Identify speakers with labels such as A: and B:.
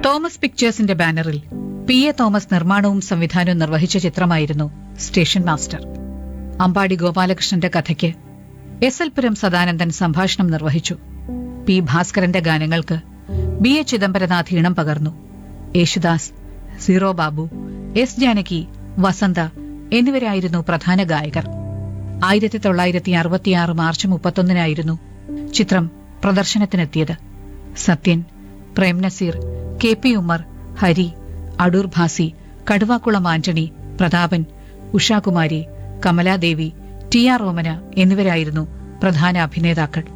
A: Thomas പിക്ചേഴ്സിന്റെ ബാനറിൽ P A Thomas നിർമ്മാണവും സംവിധാനവും നിർവഹിച്ച ചിത്രമായിരുന്നു സ്റ്റേഷൻ മാസ്റ്റർ അമ്പാടി ഗോപാലകൃഷ്ണന്റെ കഥയ്ക്ക് എസ് എൽ പുരം സദാനന്ദൻ സംഭാഷണം നിർവഹിച്ചു പി ഭാസ്കരന്റെ ഗാനങ്ങൾക്ക് ബി എ ചിദംബരനാഥ് ഈണം പകർന്നു യേശുദാസ് സീറോ ബാബു എസ് ജാനകി വസന്ത എന്നിവരായിരുന്നു പ്രധാന ഗായകർ ആയിരത്തി തൊള്ളായിരത്തി അറുപത്തിയാറ് മാർച്ച് മുപ്പത്തൊന്നിനായിരുന്നു ചിത്രം പ്രദർശനത്തിനെത്തിയത് Sathyan Prem Nazir K P Ummer Hari Adoor Bhasi Kaduvakulam Antony Prathapan Ushakumari Kamaladevi T R Omana എന്നിവരായിരുന്നു പ്രധാന അഭിനേതാക്കൾ